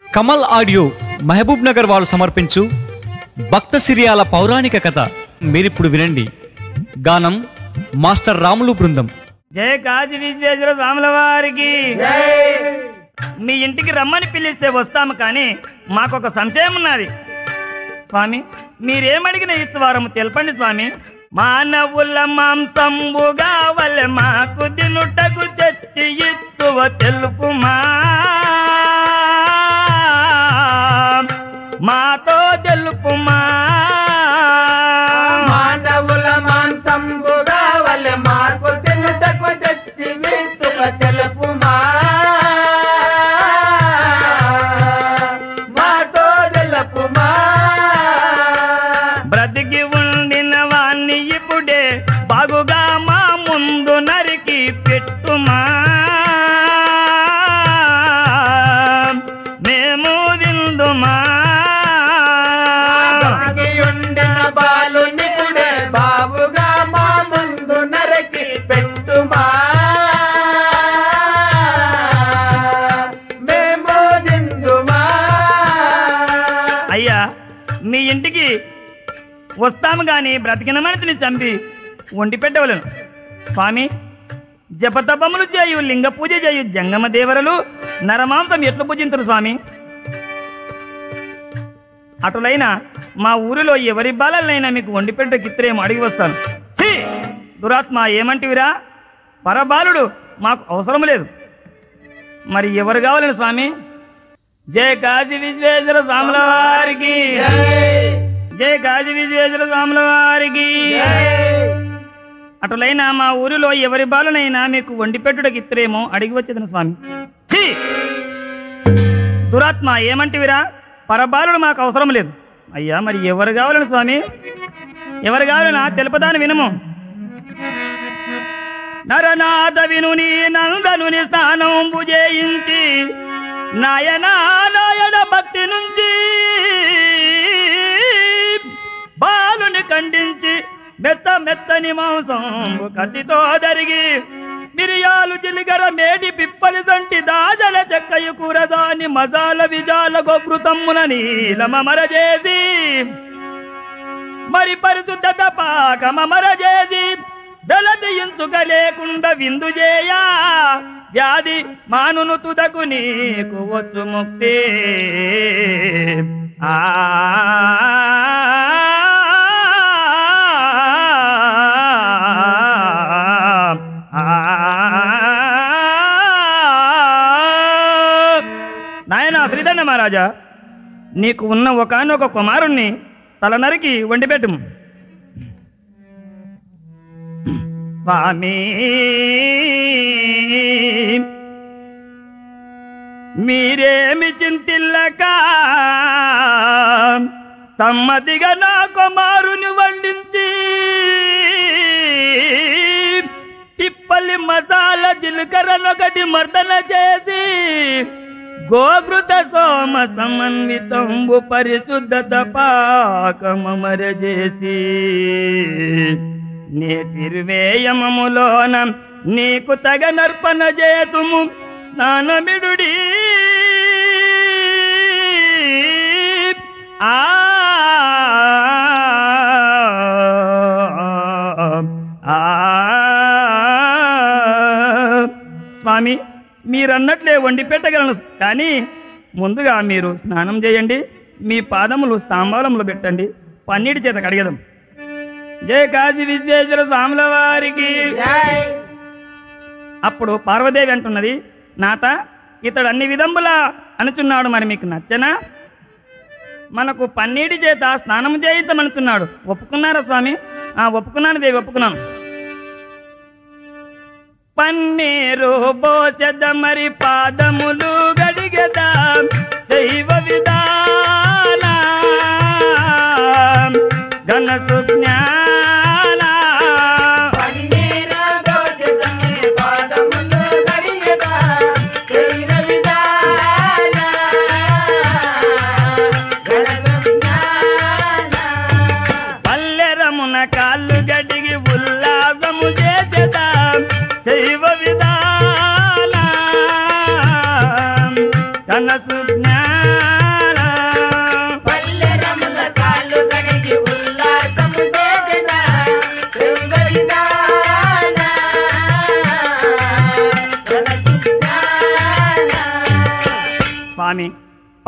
Kamal audio Mahabub Nagar వారు సమర్పించు భక్త సిరియాల పౌరాణిక కథ మీరిప్పుడు వినండి గానం మాస్టర్ రాములు బృందం జయ కాశీ విశ్వేశ్వర స్వాముల వారికి మీ ఇంటికి రమ్మని పిలిస్తే వస్తాము కానీ మాకొక సంశయం ఉన్నది స్వామి మీరేమడిగిన ఇస్తువారము తెలపండి స్వామి మానవుల మాంసంబుగా వలె మాకు దినుటకు తెచ్చి ఇత్తువ తెలుపుమా మాతో తెలుపుమా మానవుల మాంసంబుగా వలె మాకు తినుటకు తెచ్చి విత్తుక తెలుపుమా మాతో తెలుపుమా బ్రతికి ఉండిన వాణ్ణి ఇప్పుడే బాగుగా మా ముందు నరికి పెట్టుమా మేము విందుమా ఉండిన బాలు నిపుడే బాబుగా మా ముందు నరకి పెట్టుమా మేము దిందుమా అయ్యా మీ ఇంటికి వస్తాము గాని బ్రతికిన మనిషిని చంపి వండి పెట్టవలను స్వామి జపతపములు చేయు లింగ పూజ చేయు జంగమ దేవరలు నరమాంసం ఎట్లు పూజించరు స్వామి అటులైన మా ఊరిలో ఎవరి బాలలైనా మీకు వండి పెట్టే కిత్రేమో అడిగి వస్తాను ఛీ! దురాత్మ ఏమంటివిరా పరబాలుడు మాకు అవసరం లేదు మరి ఎవరు కావాలని స్వామి జయ కాశీ విశ్వేశ్వర స్వాముల వారికి జయ కాశీ విశ్వేశ్వర స్వాముల వారికి అటులైనా మా ఊరిలో ఎవరి బాలనైనా మీకు వండి పెట్టుటకి ఇత్తరేమో అడిగి వచ్చేదను స్వామి ఛీ! దురాత్మ ఏమంటివిరా పరబాలుడు మాకు అవసరం లేదు అయ్యా మరి ఎవరు కావాలని స్వామి ఎవరు కావాలనా తెలుపదాని వినము నరనాథ వినుని నందనుని స్థానం భుజయించి నాయనా నాయన భక్తి నుంచి బాలుని ఖండించి మెత్త మెత్తని మాంసం కత్తితో దరిగి మిరియాలు జిలిగర మేడి పిప్పలి సంటి దాజల చెక్కయ్య కూరదాని మజాల విజాల గోకృతమ్మున నీలమ మరజేసి మరి పరిశుద్ధత పాకమ మరజేసి దళదయించుక లేకుండా విందు చేయా వ్యాధి మానును తుదకు నీకు వచ్చు ముక్తి ఆ నాయన శ్రీదండ మహారాజా నీకు ఉన్న ఒకనొక కుమారుణ్ణి తల నరికి వండిపెట్టుము స్వామి మీరేమి చింతిల్లక సమ్మతిగా నా కుమారుని వండించి పిప్పలి మసాల జీలకర్రనొకటి మర్దన చేసి గోకృత సోమ సమన్వితంబు పరిశుద్ధత పాకమర చేసి నేతిర్వేయమములోన నీకు తగ నర్పణ చేతుము స్నానమిడుడి ఆ ఆ స్వామి మీరన్నట్లే వండి పెట్టగలను కానీ ముందుగా మీరు స్నానం చేయండి మీ పాదములు స్తాంబాలంలో పెట్టండి పన్నీటి చేత కడిగదాం జయ కాశీ విశ్వేశ్వర స్వాముల వారికి అప్పుడు పార్వదేవి అంటున్నది నాత ఇతడు అన్ని విధంబులా అనుచున్నాడు మరి మీకు నచ్చనా మనకు పన్నీటి చేత స్నానం చేయిద్దామనుచున్నాడు ఒప్పుకున్నారా స్వామి ఆ ఒప్పుకున్నాను దేవి ఒప్పుకున్నాను పన్నీరు పోచెద మరి పాదములు గడిగదా దైవ విధాన ఘన సుజ్ఞాన పన్నీరు దోచదమే పాదములు గడియదా చేయిన విధాన గణజ్ఞాన పల్లెరమున కాళ్ళు గడిగి ఉల్లాసము చేసేదా దైవ విధాన ఘన సుజ్ఞాన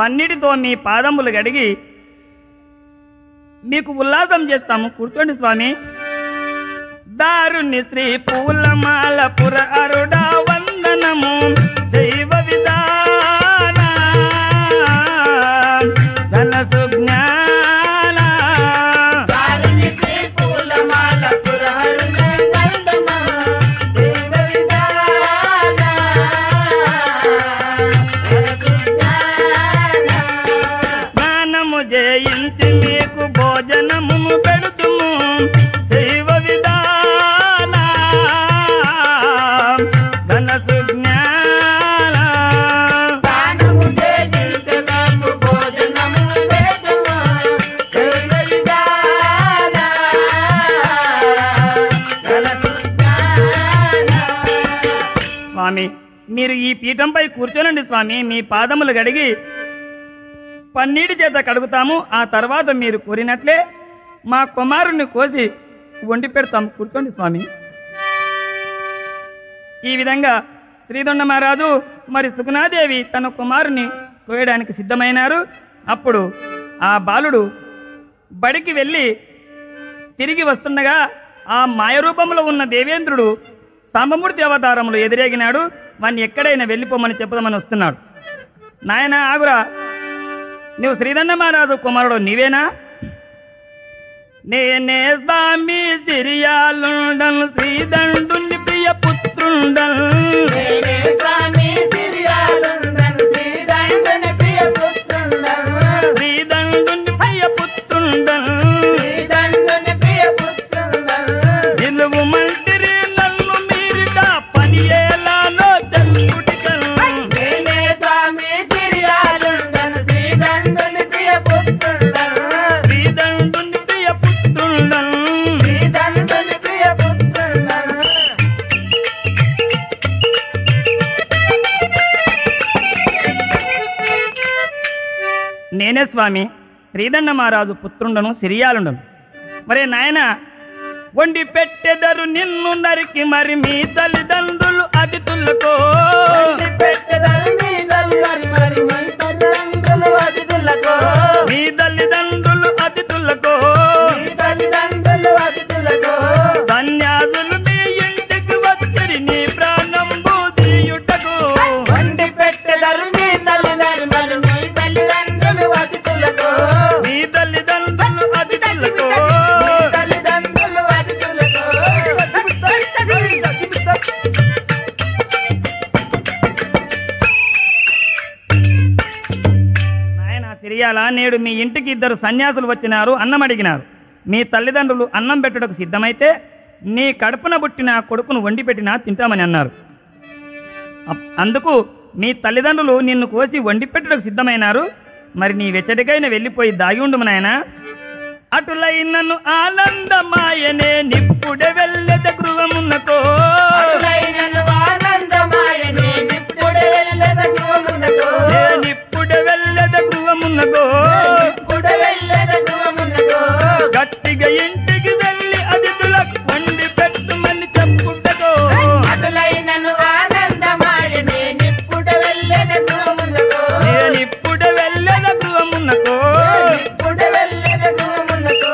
పన్నిటితో మీ పాదములు గడిగి మీకు ఉల్లాసం చేస్తాము కూర్చోండి స్వామి దారుణ్ణి శ్రీ పూలమాల పుర అరుడా వందనము దైవ విధాన ధన సుజ్ఞాన కారుని శ్రీ పూలమాల పురహరుణ నందమా దేవ విధాన స్నానము జయించి మీకు భోజనమును పెడుతుము దైవ విధాన ధన సుజ్ఞాన దానము చేయించదము భోజనము వేదము దేవ విధాన స్వామి మీరు ఈ పీఠంపై కూర్చోనండి స్వామి మీ పాదములు గడిగి పన్నీటి చేత కడుగుతాము ఆ తర్వాత మీరు కోరినట్లే మా కుమారుణ్ణి కోసి వండి పెడతాం కూర్చోండి స్వామి ఈ విధంగా శ్రీదొండ మహారాజు మరి సుగుణాదేవి తన కుమారుని కోయడానికి సిద్ధమైనారు అప్పుడు ఆ బాలుడు బడికి వెళ్ళి తిరిగి వస్తుండగా ఆ మాయ రూపంలో ఉన్న దేవేంద్రుడు సాంబమూర్తి అవతారంలో ఎదురేగినాడు వాన్ని ఎక్కడైనా వెళ్ళిపోమని చెప్పుదామని వస్తున్నాడు నాయన ఆగురా నువ్వు శ్రీదండ మహారాజు కుమారుడు నీవేనా నేనే స్వామి సిరియాలుండను శ్రీదండుని ప్రియ పుత్రుండను నేనే స్వామి సిరియాలుండను శ్రీదండుని ప్రియ పుత్రుండను శ్రీదండుని ప్రియ పుత్రుండను శ్రీదండుని ప్రియ పుత్రుండను నిలువు మంటిరి నన్ను మీరిట పని ఏలానో తెలుగుటికను నేనే స్వామి సిరియాలుండను శ్రీదండుని ప్రియ పుత్రుండను శ్రీదండుని ప్రియ పుత్రుండను శ్రీదండుని ప్రియ పుత్రుండను నేనే స్వామి శ్రీదండ మహారాజు పుత్రుండను సిరియాలుండను మరే నాయన వండి పెట్టెదరు నిన్ను నరికి మరి మీ తల్లిదండ్రులు అతిథులకు వండి పెట్టెదరు మీ తల్లి మరి మీ తల్లిదండ్రులు అతిథులకు మీ తల్లిదండ్రులు అతిథులకు మీ తల్లిదండ్రులు అతిథులకు సన్యాసులు మీ ఇంటికి వచ్చరి నీ ప్రాణం బూదియుటకు వండి పెట్టెదరు మీ తల్లిదండ్రులు మరి మీ తల్లిదండ్రులు అతిథులకు మీ తల్లిదండ్రులు అతిథులకు మీ తల్లిదండ్రులు అతిథులకు నాయన సిరియాల నేడు మీ ఇంటికి ఇద్దరు సన్యాసులు వచ్చినారు అన్నం అడిగినారు మీ తల్లిదండ్రులు అన్నం పెట్టుటకు సిద్ధమైతే నీ కడుపున పుట్టిన కొడుకును వండి పెట్టినా తింటామని అన్నారు అప్- అందుకు మీ తల్లిదండ్రులు నిన్ను కోసి వండి పెట్టుటకు సిద్ధమైనారు మరి నీ వెచ్చటికైన వెళ్ళిపోయి దాగి ఉండుము నాయనా అటులైనను ఆనందమాయనే నిప్పుడే వెళ్ళద గృహమున్నకో అటులైనను ఆనందమాయనే నిప్పుడే వెళ్ళద గృహమునకు. నిప్పుడే వెళ్ళద గృహమున్నకో నిప్పుడే వెళ్ళద గృహమునకు. గట్టిగా ఇంటికి వెళ్ళి అతిథులకు వండి పెట్టుమని చెప్పుటకో అటులైనను ఆనందమాయనే నిప్పుడే వెళ్ళద గృహమునకు. నేను ఇప్పుడు వెళ్ళద గృహమున్నకో నిప్పుడే వెళ్ళద గృహమునకు.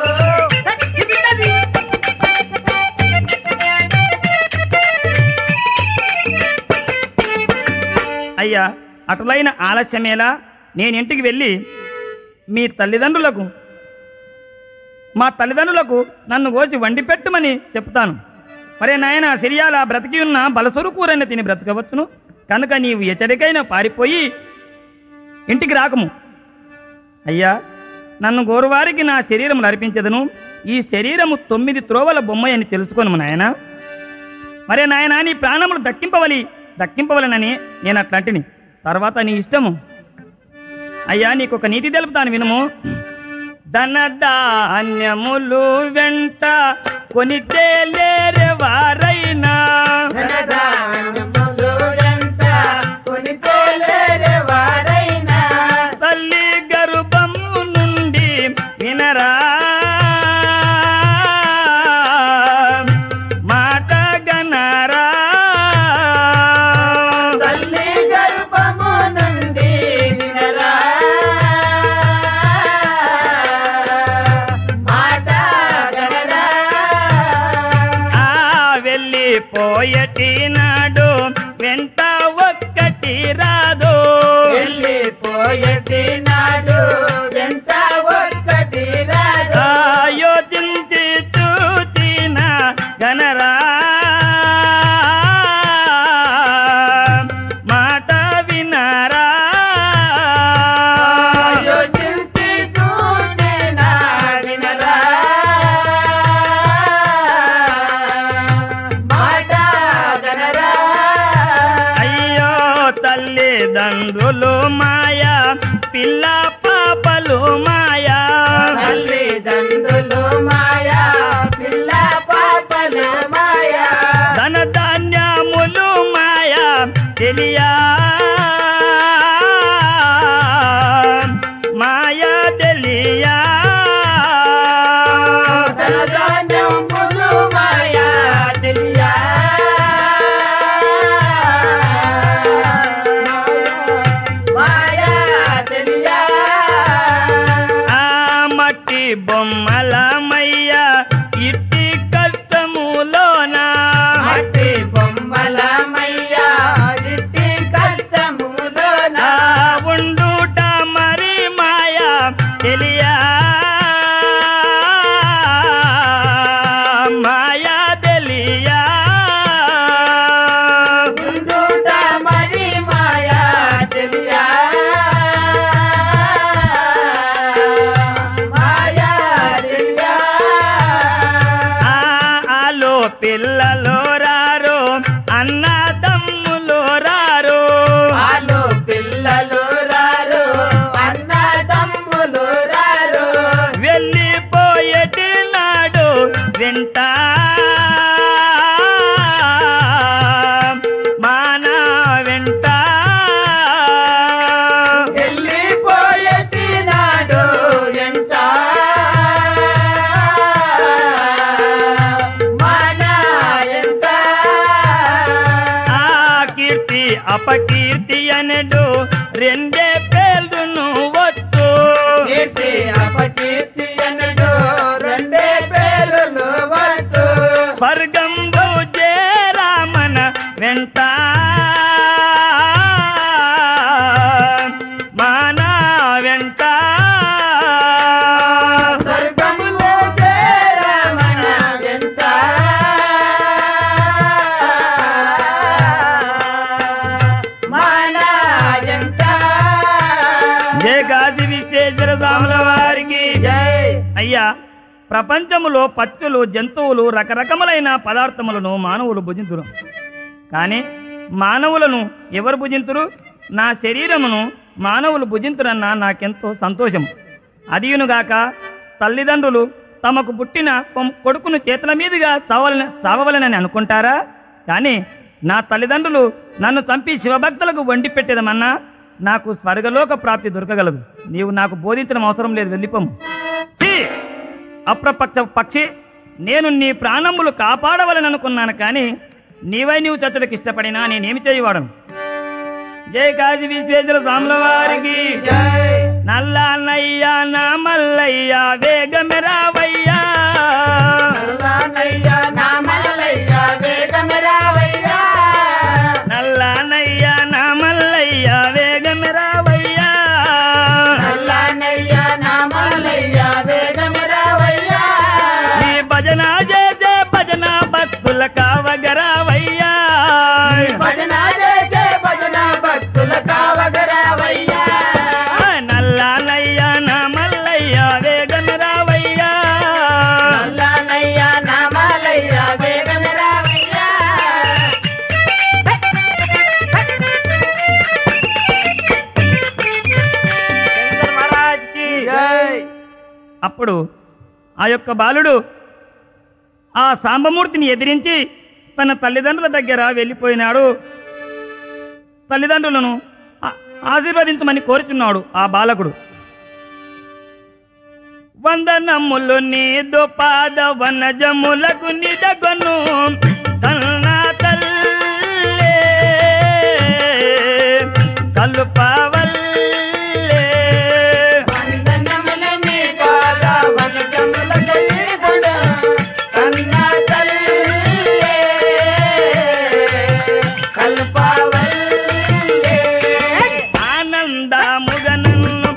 అయ్యా అటులైన ఆలస్యమేలా నేను ఇంటికి వెళ్ళి మీ తల్లిదండ్రులకు మా తల్లిదండ్రులకు నన్ను కోసి వండి పెట్టుమని చెప్తాను మరే నాయన సిరియాల బ్రతికి ఉన్న బలసొరు కూరని తిని బ్రతకవచ్చును కనుక నీవు ఎచ్చడికైనా పారిపోయి ఇంటికి రాకము అయ్యా నన్ను గోరువారికి నా శరీరం అర్పించదును ఈ శరీరము తొమ్మిది త్రోవల బొమ్మ అని తెలుసుకోను నాయన మరే నాయన నీ ప్రాణములు దక్కింపవలి దక్కింపవలనని నేను అట్లాంటిని తర్వాత నీ ఇష్టము అయ్యా నీకు ఒక నీతి తెలుపుతాను వినుము ధన ధాన్యములు వెంట కొనితే లేరే వారైనా ధనధాన్యములు ఎంత కొనితేలేని వారైనా తల్లి గర్భము నుండి వినరా మాట గనరా తల్లి గర్భము నుండి వినరా పెట్టినాడు వెంట ఒక్కటి రాదు యోచించి చూచిన గనరా మాట వినరా యోచించి చూచిన వినరా మాట గనరా అయ్యో తల్లిదండ్రులు మాయా పిల్ల పాపలు మాయా తల్లిదండ్రులు మాయా పిల్ల పాపలు మాయా ధన ధాన్యములు మాయా తెలియా మాయా తెలియా ధనధాన్యములు మాయా తెలియా మాయా తెలియా ఆ మట్టి బొమ్మల మయ్యా ఇట్టి కష్టములోనా మట్టి బొమ్మల మయ్యా ఇట్టి కష్టములోన ఆ ఉండుట మరి మాయా తెలియా మాయా తెలియా ఉండుట మరి మాయా తెలియా మాయా తెలియా ఆ ఆలో పిల్లలు రారు అన్న తమ్ములు రారు వాళ్ళు పిల్లలు రారు అన్న తమ్ములు రారు వెళ్ళిపోయేటి నాడు వెంట మాన వెంట వెళ్ళిపోయేటి నాడు ఎంత మన ఎంత ఆ కీర్తి అపకీర్తి అనడు రెండే పేర్లును వచ్చు కీర్తి అపకీర్తి అనడు రెండే పేరులు వచ్చు స్వర్గంబు చేరామన వెంట మాన వెంట స్వర్గములో చేరమన ఎంత మన ఎంత జయ గాది విశ్వేశ్వర స్వాముల వారికి జై అయ్యా ప్రపంచములో పక్షులు జంతువులు రకరకములైన పదార్థములను మానవులు భుజింతురు కానీ మానవులను ఎవరు భుజింతురు నా శరీరమును మానవులు భుజింతురన్న నాకెంతో సంతోషం అదియునుగాక తల్లిదండ్రులు తమకు పుట్టిన కొం- కొడుకును చేతుల మీదుగా చావలని చావవలనని అనుకుంటారా కానీ నా తల్లిదండ్రులు నన్ను చంపి శివభక్తులకు వండి పెట్టేదమన్నా నాకు స్వర్గలోక ప్రాప్తి దొరకగలదు నీవు నాకు బోధించడం అవసరం లేదు వెళ్ళిపోము ఛీ! అప్రపక్ష పక్షి నేను నీ ప్రాణములు కాపాడవలని అనుకున్నాను కానీ నీవై నీవు చచ్చడికి ఇష్టపడినా నేనేమి చేయవాడను జయ కాశీ విశ్వేశ్వర స్వాముల వారికి జై నల్లనయ్య నా మల్లయ్య వేగమెరావయ్యా నల్లనయ్య నా మల్లయ్య వేగమెరావయ్యా నల్లనయ్య నా మల్లయ్య వేగమెరావయ్యా నల్లనయ్య నా మల్లయ్య వేగమెరావయ్యా ఈ భజన చేసే భజన భక్తుల కావగరావయ్యా భజన చేసే భజన భక్తుల కావగరావయ్యా నల్లనయ్య నా మల్లయ్య వేగమెరావయ్యా నల్లనయ్య నా మల్లయ్య వేగమెరావయ్యా శంకర్ మహారాజ్ కి జై అప్పుడు ఆ యొక్క బాలుడు ఆ సాంబమూర్తిని ఎదిరించి తన తల్లిదండ్రుల దగ్గర వెళ్ళిపోయినాడు తల్లిదండ్రులను ఆ- ఆశీర్వదించమని కోరుచున్నాడు ఆ బాలకుడు వందనములు నీదు పాద వనజములకు నిడగొను కన్నా తల్లే కలుపవల్లే వందనములు నీ పాద వనజములకు ఈడుకొను. కన్న తల్లే, కల్పవల్లే. ఆనందముగ నన్ను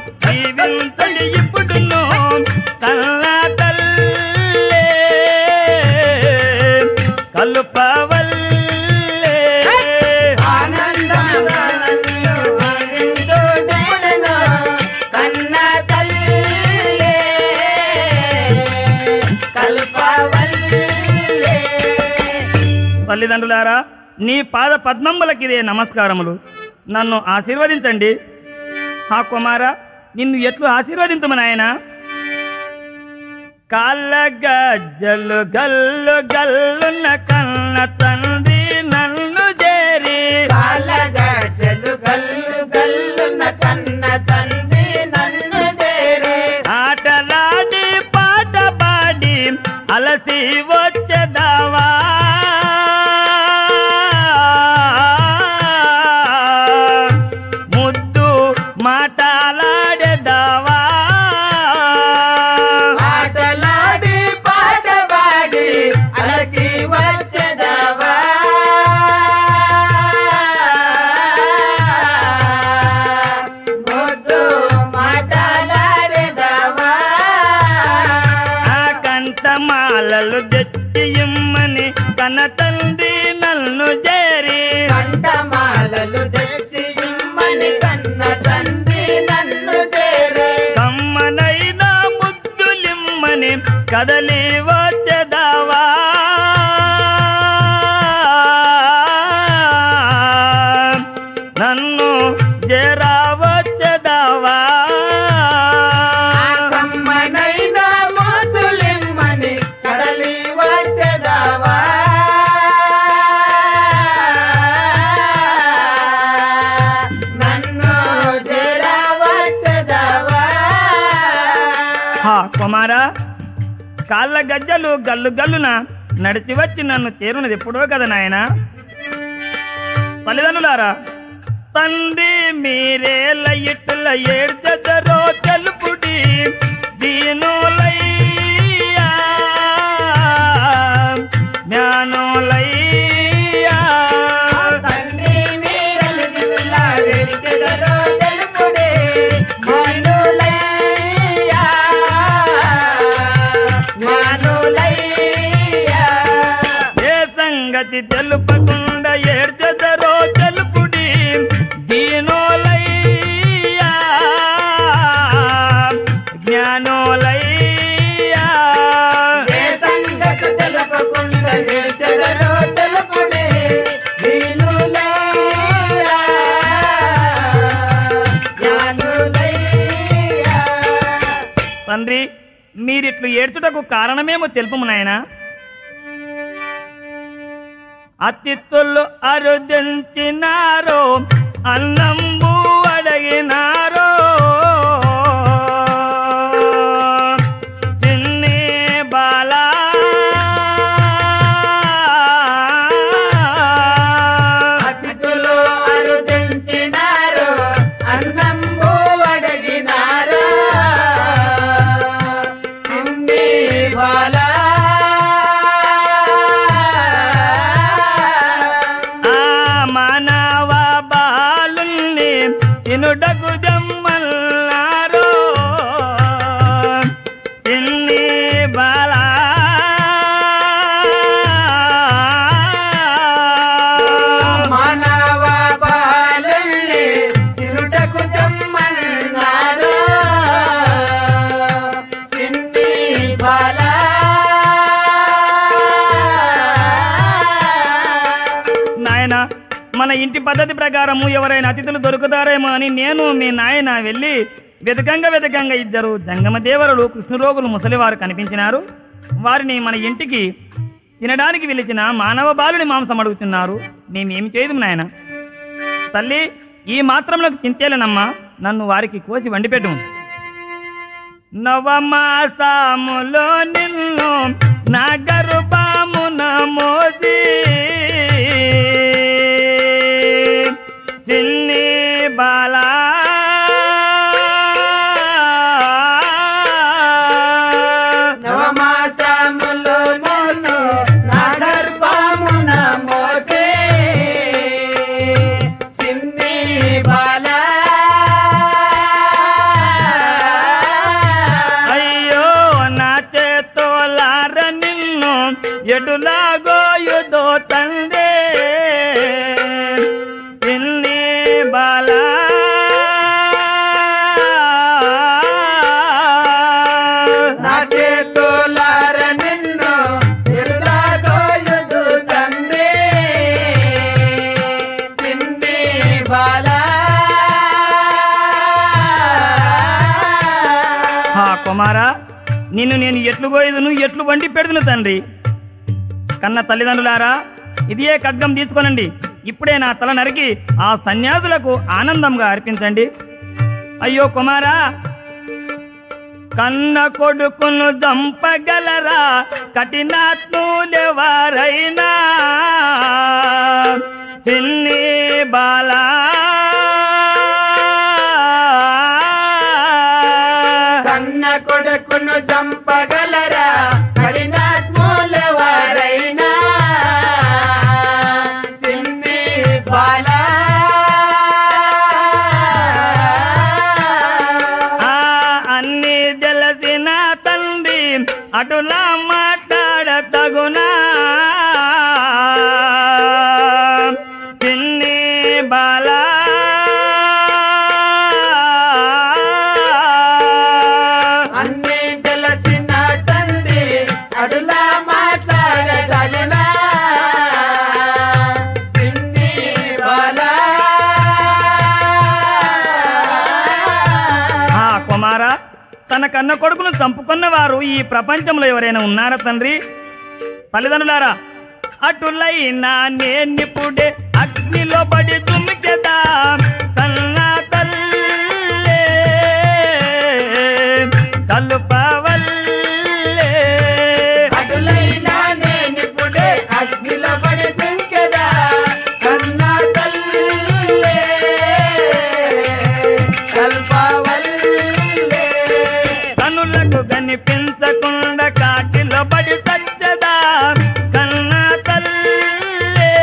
తల్లిదండ్రులారా నీ పాద పద్మంబులకిదే నమస్కారములు నన్ను ఆశీర్వదించండి హా కుమార నిన్ను ఎట్లు ఆశీర్వదింతుము నాయనా కాళ్ళ గజ్జలు గల్లు గల్లున్న కన్న తండ్రి నన్ను చేరి పాలగజ్జలు గల్లు గల్లున కన్న తండ్రి నన్ను చేరే ఆటలాడి పాట పాడి అలసి వచ్చేదావా ముద్దు మాటలాడేదావా ఆటలాడి పాట పాడి అలకి వచ్చదవా ముద్దు మాటలాడేదవా ఆ కంఠమాలలు తెచ్చి ఇమ్మని కన తండ్రి నన్ను చేరి కంఠమాలలు తెచ్చి ఇమ్మని కన్న తండ్రి నన్ను చేరే కమ్మనైన ముద్దులిమ్మని కదలి వచ్చేదావా నన్ను జరా వచ్చేదావా కమ్మనైన మోతులిమ్మని కడలి వచ్చదవా నన్ను జర వచ్చదవా హా కుమారా కాళ్ళ గజ్జలు గల్లు గల్లున నడిచి వచ్చి నన్ను చేరునది ఎప్పుడో కదా నాయన తల్లిదండ్రులారా తండ్రి మీరేల ఇట్ల ఏడ్చదరో తెలుపుడి దీనులయ్యా జ్ఞానులయ్యా తండ్రి మీరలు జిల్లా వెలికెదరో తెలుపుడే మనులయ్యా మనులయ్యా ఏ సంగతి తెలుపకుండా ఏడ్చెదరో తెలుపుడి దీనోలయ్యా జ్ఞానోలయ్యా ఏ సంగతి తెలపకుండా ఎడచెదరో తెలుపుడే వీలులయ్యా జ్ఞానులయ్యా తండ్రి మీరిట్లు ఏడ్చుటకు కారణమేమో తెలుపము నాయనా అతిథులు అరుదించినారో అన్నంబు అడిగినారో చిన్ని బాలా అతిథులు అరుదించినారు అన్నంబు అడిగినారు చిన్ని బాలా ఆ మానవ బాలుల్ని తినుటకు జమ్మల్లారో చిన్ని బాలా మానవ బాలుల్ని తిరుటకు జమ్మన్నారు చిన్ని బాలా నాయన మన ఇంటి పద్ధతి ప్రకారము ఎవరైనా అతిథులు దొరుకుతారేమో అని నేను మీ నాయన వెళ్ళి వెతకంగా వెతకంగా ఇద్దరు జంగమ దేవరులు కృష్ణరోగులు ముసలివారు కనిపించినారు వారిని మన ఇంటికి తినడానికి పిలిచిన మానవ బాలుని మాంసం అడుగుతున్నారు మేమేమి చేయదు నాయన తల్లి ఈ మాత్రంలో చింతేలనమ్మా నన్ను వారికి కోసి వండిపెట్టు నవమాసములో నిన్ను నా గర్భమున మోసి చిన్ని బాలా నవమాసములు నన్ను నా గర్భమున మోసే చిన్ని బాలా అయ్యో నా చేతోలార నిన్ను ఎటులాగోయుదో తందే చిన్ని బాలా నా చేతులార నిన్ను ఎరులాగోయుదు తండ్రి కుమారా నిన్ను నేను ఎట్లు గోయదును ఎట్లు వండి పెడుతును తండ్రి కన్న తల్లిదండ్రులారా ఇదియే ఖడ్గం తీసుకోనండి ఇప్పుడే నా తల నరికి ఆ సన్యాసులకు ఆనందంగా అర్పించండి అయ్యో కుమారా కన్న కొడుకును దంపగలరా కఠినాత్ములెవరైనా చిన్ని బాలా కన్న కొడుకును చంపగలరా కఠినాత్ములెవరైనా చిన్ని బాల ఆ అన్ని తెలిసిన తండ్రి అటులా మాట్లాడతగునా చిన్ని బాలా అన్ని తెలిసిన తండ్రి అడులా మాట్లాడగలనా చిన్ని బాల ఆ కుమార తన కన్న కొడుకును చంపుకున్న వారు ఈ ప్రపంచంలో ఎవరైనా ఉన్నారా తండ్రి తల్లిదండ్రులారా అటులైనా నేనిప్పుడే అగ్నిలో పడి తుమ్మికెదా తన్న తల్లే కలుపవల్లే అటులైనా నేనిప్పుడే అగ్నిలో పడి దుంకెదా కన్న తల్లే కల్పవల్లే కనులకు కనిపించకుండా కాటిలో పడి చచ్చదా కన్న తల్లే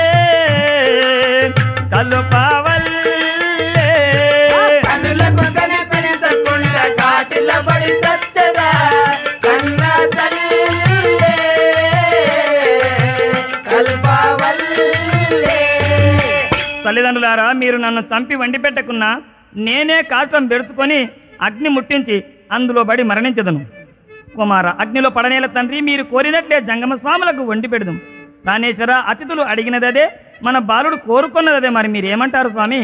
కలుపవల్లే కనులకు కనిపించకుండా కాటిలో పడి చచ్చదా కన్న తల్లే కల్పవల్లే తల్లిదండ్రులారా మీరు నన్ను చంపి వండి పెట్టకున్నా నేనే కాటం పెడుతుకొని అగ్ని ముట్టించి అందులో పడి మరణించదను కుమార అగ్నిలో పడనేల తండ్రి మీరు కోరినట్లే జంగమ స్వాములకు వండి పెడదాం ప్రాణేశ్వర అతిథులు అడిగినదదే మన బాలుడు కోరుకున్నదదే మరి మీరేమంటారు స్వామి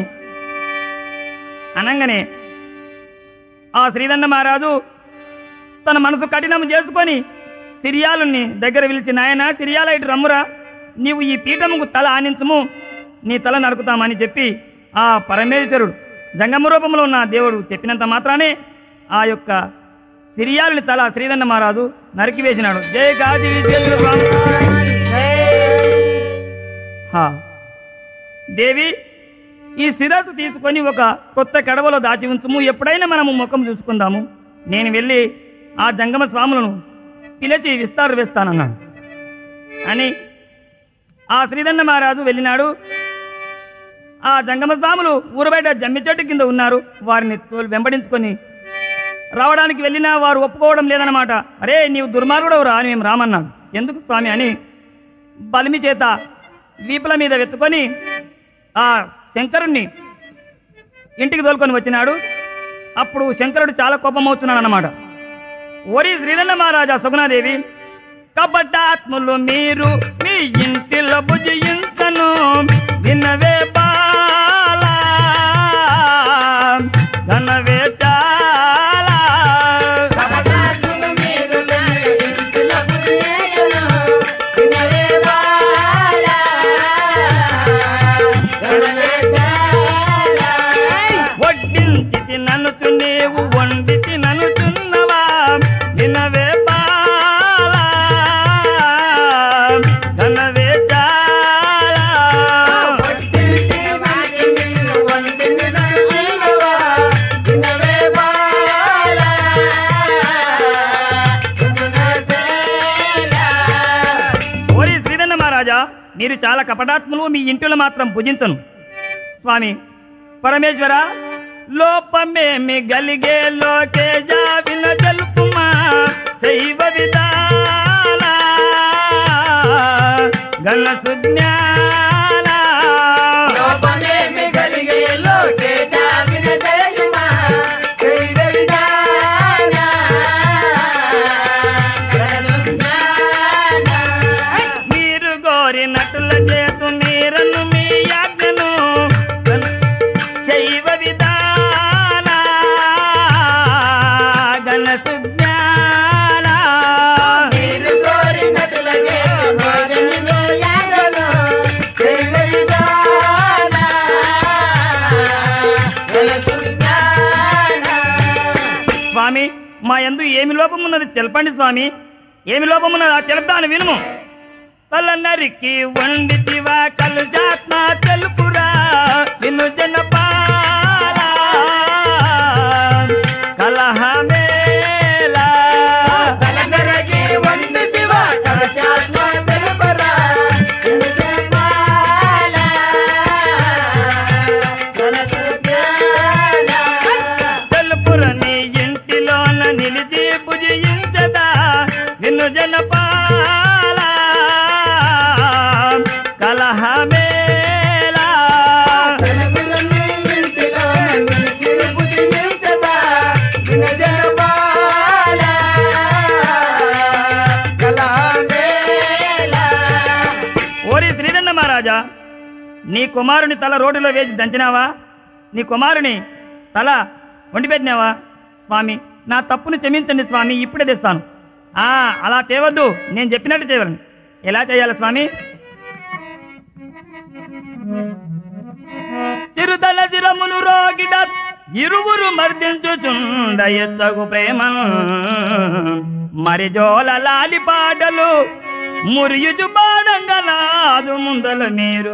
అనగానే ఆ శ్రీదండ మహారాజు తన మనసు కఠినం చేసుకొని సిరియాలుని దగ్గర పిలిచి నాయన సిరియాల ఇటు రమ్మురా నీవు ఈ పీఠముకు తల ఆనించము నీ తల నరుకుతామని చెప్పి ఆ పరమేశ్వరుడు జంగమ రూపంలో ఉన్న దేవుడు చెప్పినంత మాత్రానే ఆ యొక్క సిరియాలుని తల శ్రీదండ మహారాజు నరికివేసినాడు జయ గాజి విజయేంద్ర స్వామి. హా. దేవి ఈ శిరస్సు తీసుకొని ఒక కొత్త కడవలో దాచి ఉంచుము ఎప్పుడైనా మనము ముఖం చూసుకుందాము నేను వెళ్ళి ఆ జంగమ స్వాములను పిలిచి విస్తారు వేస్తానన్నాడు అని ఆ శ్రీదండ మహారాజు వెళ్ళినాడు ఆ జంగమ స్వాములు ఊరు బయట జమ్మి చెట్టు కింద ఉన్నారు వారిని తోలు వెంబడించుకొని రావడానికి వెళ్ళినా వారు ఒప్పుకోవడం లేదన్నమాట అరే నీవు దుర్మార్గుడవురా అని మేము రామన్నాడు ఎందుకు స్వామి అని బలిమి చేత వీపుల మీద వెత్తుకొని ఆ శంకరుణ్ణి ఇంటికి తోలుకొని వచ్చినాడు అప్పుడు శంకరుడు చాలా కోపమవుతున్నాడు అన్నమాట ఓరి శ్రీదండ మహారాజా సుగుణాదేవి కపటాత్ములు మీరు మీ ఇంటిలో భుజించను వినవే బాలా ఘనవే చాలా కపటాత్ములు మీరు ఇంటిలో బుద్ధియేయును, వినవే బాల. గణనే చాలా. వడ్డించి తిననుచు నీవు వండి తిననుచున్నవా వినవే బాలా ఘనవే చాలా వడ్డించిన వాటి నిన్ను వండిన నలుగురువా, వినవే బాల. గణనే చాలా. ఓరి శ్రీదండ మహారాజా మీరు చాలా కపటాత్ములు మీ ఇంటిలో మాత్రం భుజించను స్వామి పరమేశ్వర లోపమేమి గలిగే లోకే జావిన జలుపుమా శైవ విధాన గణ సుజ్ఞాన లోపమేమి కలిగే లోకే జామిన జయమా, శైవ విధాన. గణజ్ఞాన. మీరు గోరినటుల చేతు మీరను మీ యాజ్ఞను శైవ విధాన గణ సుజ్ఞాన స్వామి మా యందు ఏమి లోపం ఉన్నది తెలపండి స్వామి ఏమి లోపం ఉన్నది ఆ తెలుపుతాను వినుము తల నరికి వండితివా కలు జాత్మ తెలుపురా నిన్ను జనపాల కలహమేలా తలనరగి వందితివా కలశాత్మ తెలుపరా జనజనమాల జనజనమాల తెలుపుర నీ ఇంటిలోన నిలిచి భుజించదా నిన్ను జనపాల కలహమేలా తెలుగులని ఇంటిలో నిలిచి పూజించదా జనజనమాల కళామేళ ఓరి శ్రీదండ మహారాజా నీ కుమారుని తల రోడ్డులో వేసి దంచినావా నీ కుమారుని తల వండిపెట్టినావా స్వామి నా తప్పును క్షమించండి స్వామి ఇప్పుడే తెస్తాను ఆ అలా తేవద్దు నేను చెప్పినట్టు చేయవలను ఎలా చేయాలి స్వామి చిరుతల చిరములు రోగిడ ఇరువురు మర్దించుచుండ ఎత్తగు ప్రేమ మరి జోల లాలి పాటలు మురియుచు పాడంగా నాదు ముందల మీరు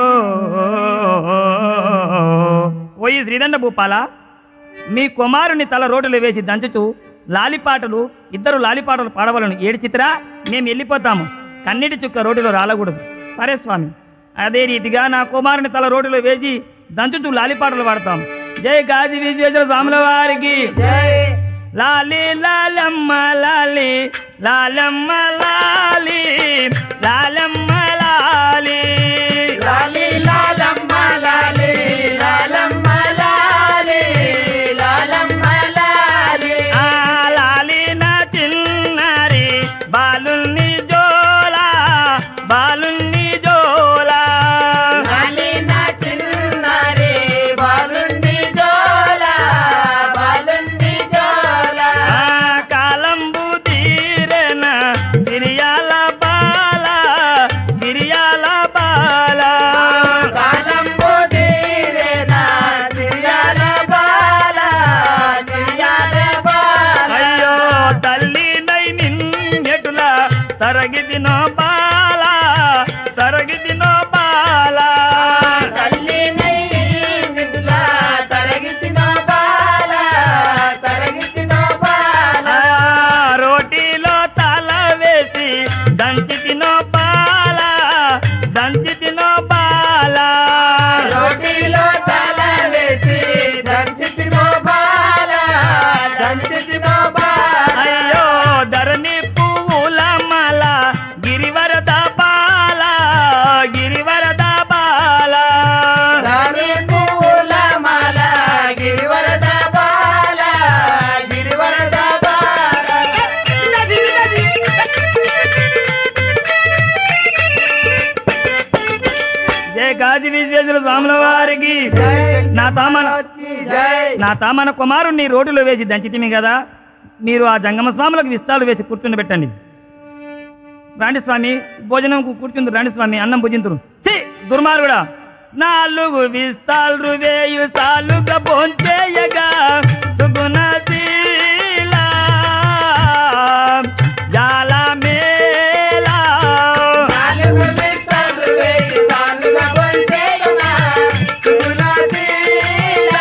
ఓయి శ్రీదండ భూపాల మీ కుమారుని తల రోడ్డులో వేసి దంచుతూ లాలిపాటలు ఇద్దరు లాలిపాటలు పాడవలను ఏడు చిత్రా మేము వెళ్ళిపోతాము కన్నీటి చుక్క రోడ్డులో రాలకూడదు సరే స్వామి అదే రీతిగా నా కుమారుని తల రోడ్డులో వేసి దంచుతూ లాలిపాటలు పాడతాం జై గాజి విశ్వేశ్వర స్వాముల వారికి లాలి లాలమ్మ లాలి లాలమ్మ లాలి లాలమ్మ లాలి లాలి లాలమ్మ లాలి లాలమ్మ లాలి లాలమ్మ లాలి ఆ లాలి నా చిన్నారి బాలుని జోలా బాలుని జోలా లాలి నా చిన్నారి బాలుండి జోల బాలుండి జోల ఆ కాలంబు తీరెన సిరియాల బాల సిరియాల బాల కాలంబు తీరేనా సిరియాల బాల సిరియాల బాల అయ్యో తల్లి నై నిన్నెటుల తరగిదినో బాల తరగిదినో బాల తల్లి నై నిడుల తరగితిన బాల తరగితిన బాల ఆ రోటీలో తల వేసి దంచి తినో బాల దంచి తినో బాల రోటిలో తల వేసి దంచితిన బాల దంచితిన బాల అయ్యో ధరణి పువ్వుల మాల గిరివరద బాల గిరివరద బాల దాని పూల మాల గిరివరద బాల గిరివరద బాల జయ గాజి విశ్వేశ్వర స్వాముల వారికి నా తామన జై నా తామన కుమారుణ్ణి రోడ్డులో వేసి దంచితిమి కదా మీరు ఆ జంగమ స్వాములకు విస్తాలు వేసి కూర్చుని పెట్టండి రాండి స్వామి భోజనం కూర్చుంది రాండి స్వామి అన్నం భుజింతురు ఛీ దుర్మార్గుడా నాలుగు విస్తాలు వేయు సాలుగా భోంచేయగా సుగుణశీల జాల మేలా నాలుగు విస్తలు వేయి సాలుగా బొంచేయనా సుగుణశీల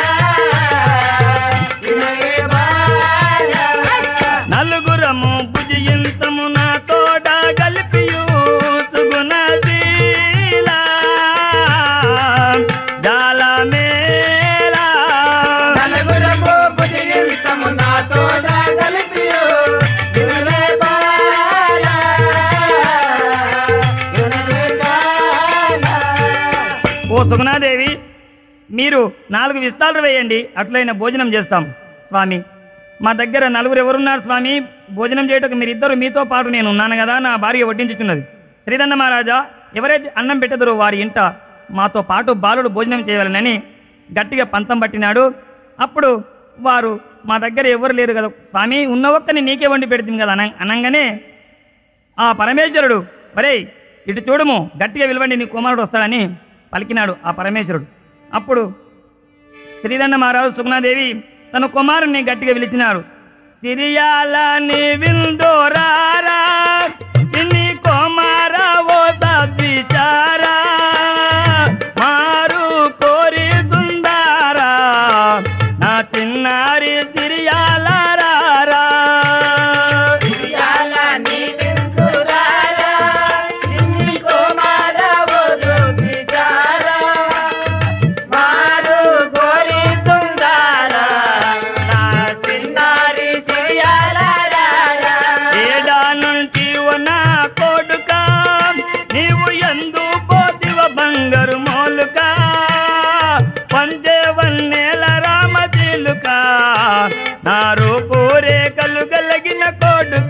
ఇనగే బాల నలుగురము భుజింతము నా తోట గల్పియు సుగుణశీల జాల మేలా నలుగురము భుజింతము నా తోడ కలిపియు ఇనగే బాల ఇనగే బాల ఓ సుగుణాదేవి మీరు నాలుగు విస్తాలు వేయండి అట్లయిన భోజనం చేస్తాం స్వామి మా దగ్గర నలుగురు ఎవరున్నారు స్వామి భోజనం చేయటకు మీరిద్దరు మీతో పాటు నేను ఉన్నాను కదా నా భార్య వడ్డించుచున్నది శ్రీదండ మహారాజా ఎవరైతే అన్నం పెట్టదరో వారి ఇంట మాతో పాటు బాలుడు భోజనం చేయవాలనని గట్టిగా పంతం పట్టినాడు అప్పుడు వారు మా దగ్గర ఎవరు లేరు కదా స్వామి ఉన్న ఒక్కని నీకే వండి పెడుతుంది కదా అన అనగానే ఆ పరమేశ్వరుడు ఒరేయ్ ఇటు చూడము గట్టిగా విలువండి నీ కుమారుడు వస్తాడని పలికినాడు ఆ పరమేశ్వరుడు అప్పుడు శ్రీదండ మహారాజు సుగుణాదేవి తన కుమారుని గట్టిగా పిలిచినారు సిరియాల నీ విందోరారా ఇన్ని కుమార ఓ సద్విచారా మారు కోరి సుందారా నా చిన్నారి సిరియాల రారా ఇయాల నీ విందురారా, ఇన్ని కుమార వధు విచారా. మారు గోరి తుందారా, నా చిన్నారి సిరియాల రారా. ఏడా నుంచి నా కొడుక నీవు ఎందు పోతివ బంగారు మోలుక పందేవన్నేల రామ చిలుక నా రూపు రేఖలు గలిగిన కొడుక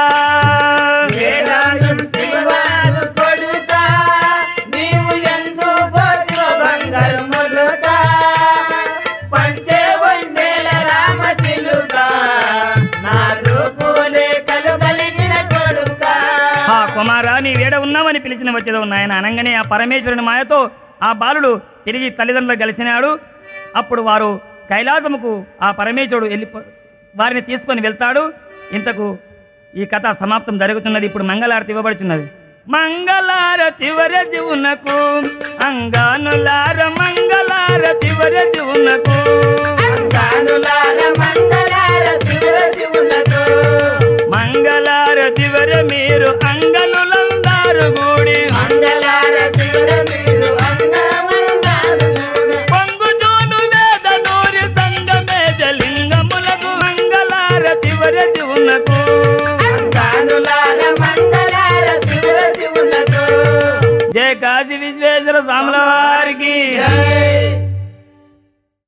ఏడానుంటి వారు కొడుకా, నీవు ఎందు భద్ర బంగారు మొలుక. పంచే వందేల రామ చిలుక, నా రూపులే కలు కలిగిన కొడుకా. ఆ కుమారా నీ వేడ ఉన్నావని పిలిచిన వచ్చేదో నాయన అనగానే ఆ పరమేశ్వరుని మాయతో ఆ బాలుడు తిరిగి తల్లిదండ్రులు కలిసినాడు అప్పుడు వారు కైలాసముకు ఆ పరమేశ్వరుడు వెళ్ళి వారిని తీసుకొని వెళ్తాడు ఇంతకు ఈ కథ సమాప్తం జరుగుతున్నది ఇప్పుడు మంగళారతి ఇవ్వబడుతున్నది మంగళారతి వరది ఉన్నకు అంగానులార మంగళారతి వరది ఉన్నకు అంగానులాల మంగళార శివుల శివునకు. మంగళారతి వర మీరు అంగనులందారు గూడి మంగళార శివుల మీరు అంగమంగారు శివున. పొంగుచూను వేద నూరి సంగమేజ లింగములకు మంగళారతి వరది ఉన్నకు అంగానులాల మంగళార శివుల శివునకు. జయ కాశీ విశ్వేశ్వర స్వాముల వారికి జై